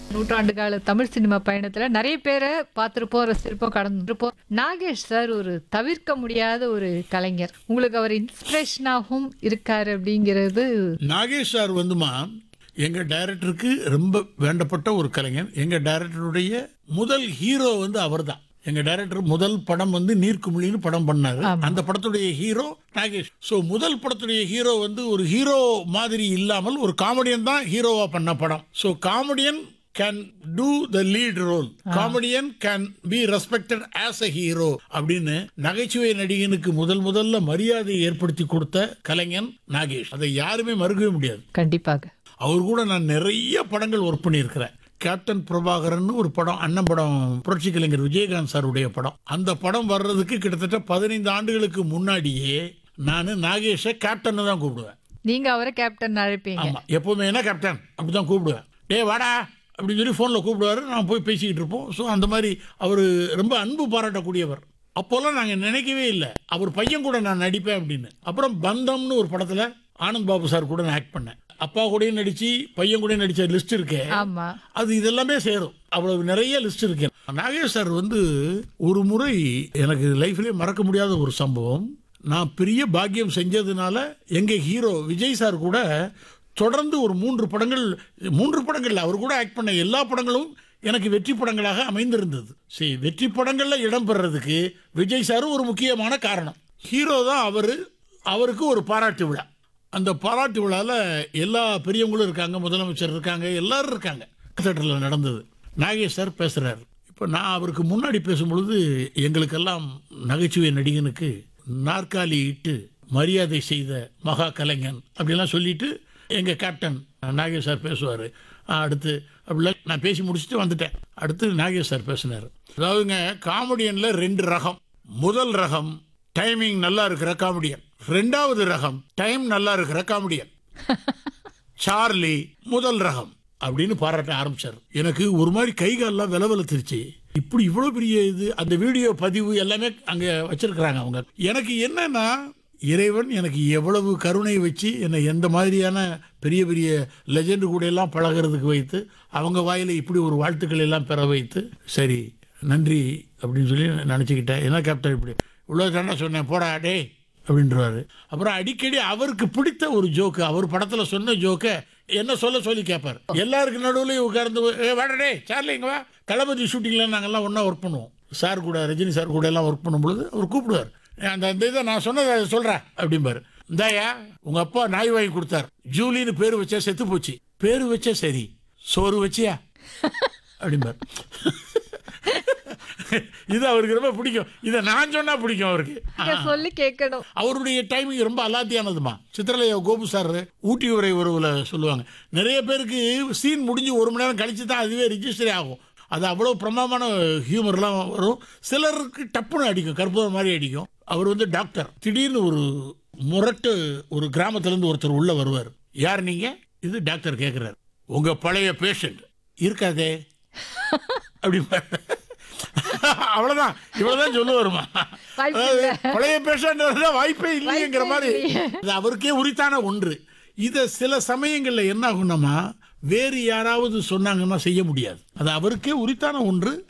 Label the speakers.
Speaker 1: நூற்றாண்டு கால தமிழ் சினிமா பயணத்துல நிறைய பேரை பார்த்திருப்போம் ரசிச்சிருப்போம் கடந்திருப்போம் நாகேஷ் சார் ஒரு தவிர்க்க முடியாத ஒரு கலைஞர் உங்களுக்கு அவர் இன்ஸ்பிரேஷனாகவும் இருக்காரு அப்படிங்கிறது
Speaker 2: நாகேஷ் சார் வந்துமா எங்க டைரக்டருக்கு ரொம்ப வேண்டப்பட்ட ஒரு கலைஞர் எங்க டைரக்டருடைய முதல் ஹீரோ வந்து அவர்தான் எங்க டைரக்டர் முதல் படம் வந்து நீர்க்குமிழின்னு படம் பண்ணாரு அந்த படத்துடைய ஹீரோ நாகேஷ் சோ முதல் படத்துடைய ஹீரோ வந்து ஒரு ஹீரோ மாதிரி இல்லாமல் ஒரு காமெடியன் தான் ஹீரோவா பண்ண படம் so comedian can do the lead role comedian can be respected as a hero அப்படின்னு நகைச்சுவை நடிகனுக்கு முதல் முதல்ல மரியாதை ஏற்படுத்தி கொடுத்த கலைஞன் நாகேஷ் அதை யாருமே மறுக்கவே முடியாது
Speaker 1: கண்டிப்பாக
Speaker 2: அவர் கூட நான் நிறைய படங்கள் ஒர்க் பண்ணியிருக்கிறேன் கேப்டன் பிரபாகரன் ஒரு படம் அண்ணன் படம் புரட்சி கலைஞர் விஜயகாந்த் சாருடைய படம் அந்த படம் வர்றதுக்கு கிட்டத்தட்ட பதினைந்து ஆண்டுகளுக்கு முன்னாடியே நான் நாகேஷை கேப்டன் தான் கூப்பிடுவேன்
Speaker 1: நீங்க அவரை கேப்டன் அழைப்பீங்க
Speaker 2: ஆமா எப்பவுமே என்ன கேப்டன் அப்படிதான் கூப்பிடுவேன் டேய் வாடா அப்படின்னு சொல்லி ஃபோனில் கூப்பிடுவாரு நான் போய் பேசிக்கிட்டு இருப்போம் ஸோ அந்த மாதிரி அவர் ரொம்ப அன்பு பாராட்டக்கூடியவர் அப்போல்லாம் நாங்கள் நினைக்கவே இல்லை அவர் பையன் கூட நான் நடிப்பேன் அப்படின்னு அப்புறம் பந்தம்னு ஒரு படத்தில் ஆனந்த் பாபு சார் கூட நான் ஆக்ட் பண்ணேன் அப்பா கூடயும் நடிச்சு பையன் கூடயும் நடிச்ச லிஸ்ட் இருக்கே
Speaker 1: ஆமா
Speaker 2: அது இதெல்லாமே சேரும் அவ்வளவு நிறைய லிஸ்ட் இருக்கு நாகேஷ் சார் வந்து ஒரு முறை எனக்கு லைஃப்லயே மறக்க முடியாத ஒரு சம்பவம் நான் பெரிய பாக்கியம் செஞ்சதுனால எங்க ஹீரோ விஜய் சார் கூட தொடர்ந்து ஒரு மூன்று படங்கள் மூன்று படங்கள்ல அவர் கூட ஆக்ட் பண்ண எல்லா படங்களும் எனக்கு வெற்றி படங்களாக அமைந்திருந்தது சரி வெற்றி படங்கள்ல இடம் பெறதுக்கு விஜய் சார் ஒரு முக்கியமான காரணம் ஹீரோ தான் அவரு அவருக்கு ஒரு பாராட்டு விழா அந்த பாராட்டு விழாவில் எல்லா பெரியவங்களும் இருக்காங்க முதலமைச்சர் இருக்காங்க எல்லாரும் இருக்காங்க தேட்டரில் நடந்தது நாகேஷ் சார் பேசுகிறாரு இப்போ நான் அவருக்கு முன்னாடி பேசும்பொழுது எங்களுக்கெல்லாம் நகைச்சுவை நடிகனுக்கு நாற்காலி இட்டு மரியாதை செய்த மகா கலைஞன் அப்படிலாம் சொல்லிட்டு எங்கள் கேப்டன் நாகேஷ் சார் பேசுவார் அடுத்து அப்படிலாம் நான் பேசி முடிச்சுட்டு வந்துட்டேன் அடுத்து நாகேஷ் சார் பேசினார் அதாவதுங்க காமெடியனில் ரெண்டு ரகம் முதல் ரகம் டைமிங் நல்லா இருக்கிற காமெடியன் ரெண்டாவது ரகம் டைம் நல்லா இருக்கிற காமெடியன் சார்லி முதல் ரகம் அப்படின்னு பாராட்ட ஆரம்பிச்சார் எனக்கு ஒரு மாதிரி கை கால்லாம் விலவலத்துருச்சு இப்படி இவ்வளவு பெரிய இது அந்த வீடியோ பதிவு எல்லாமே அங்க வச்சிருக்கிறாங்க அவங்க எனக்கு என்னன்னா இறைவன் எனக்கு எவ்வளவு கருணை வச்சு என்னை எந்த மாதிரியான பெரிய பெரிய லெஜெண்டு கூட எல்லாம் பழகிறதுக்கு வைத்து அவங்க வாயில இப்படி ஒரு வாழ்த்துக்கள் எல்லாம் பெற வைத்து சரி நன்றி அப்படின்னு சொல்லி நினச்சிக்கிட்டேன் என்ன கேப்டன் இப்படி இவ்வளோ தானே சொன்னேன் போடா டேய் அப்படின்றவாரு அப்புறம் அடிக்கடி அவருக்கு பிடித்த ஒரு ஜோக்கு அவர் படத்துல சொன்ன ஜோக்கை என்ன சொல்ல சொல்லி கேட்பார் எல்லாருக்கு நடுவுலையும் உட்கார்ந்து ஏ வாடடே சார்லி இங்க வா தளபதி ஷூட்டிங்ல நாங்கெல்லாம் ஒண்ணா ஒர்க் பண்ணுவோம் சார் கூட ரஜினி சார் கூட எல்லாம் ஒர்க் பண்ணும்பொழுது அவர் கூப்பிடுவார் அந்த அந்த இதை நான் சொன்னதை அதை சொல்றேன் அப்படிம்பாரு இந்தாயா உங்க அப்பா நாய் வாங்கி கொடுத்தார் ஜூலின்னு பேர் வச்சா செத்து போச்சு பேர் வச்சா சரி சோறு வச்சியா அப்படிம்பார் இது அவருக்கு ரொம்ப பிடிக்கும் இதை நான் சொன்னா பிடிக்கும் அவருக்கு
Speaker 1: நீங்க சொல்லி கேட்கணும்
Speaker 2: அவருடைய டைமிங் ரொம்ப அலாத்தியானதுமா சித்திரலையா கோபு சார் ஊட்டி உரை உறவுல சொல்லுவாங்க நிறைய பேருக்கு சீன் முடிஞ்சு ஒரு மணி நேரம் கழிச்சு தான் அதுவே ரிஜிஸ்டர் ஆகும் அது அவ்வளோ பிரமாமான ஹியூமர்லாம் வரும் சிலருக்கு டப்புன்னு அடிக்கும் கற்பூரம் மாதிரி அடிக்கும் அவர் வந்து டாக்டர் திடீர்னு ஒரு முரட்டு ஒரு கிராமத்துலேருந்து ஒருத்தர் உள்ள வருவார் யார் நீங்க இது டாக்டர் கேட்குறாரு உங்க பழைய பேஷண்ட் இருக்காதே அப்படி அவ்வளவுதான் இவ்வளவுதான் சொல்லுவாருமா
Speaker 1: வாய்ப்பு
Speaker 2: அதாவது
Speaker 1: இல்ல.
Speaker 2: பழைய பேஷண்ட் வாய்ப்பே இல்லைங்கிற
Speaker 1: வாய்ப்பே
Speaker 2: மாதிரி
Speaker 1: இல்லையே.
Speaker 2: அது அவருக்கே உரித்தான ஒன்று இதை சில சமயங்கள்ல என்ன ஆகும்னா வேறு யாராவது சொன்னாங்கன்னா செய்ய முடியாது அது அவருக்கே உரித்தான ஒன்று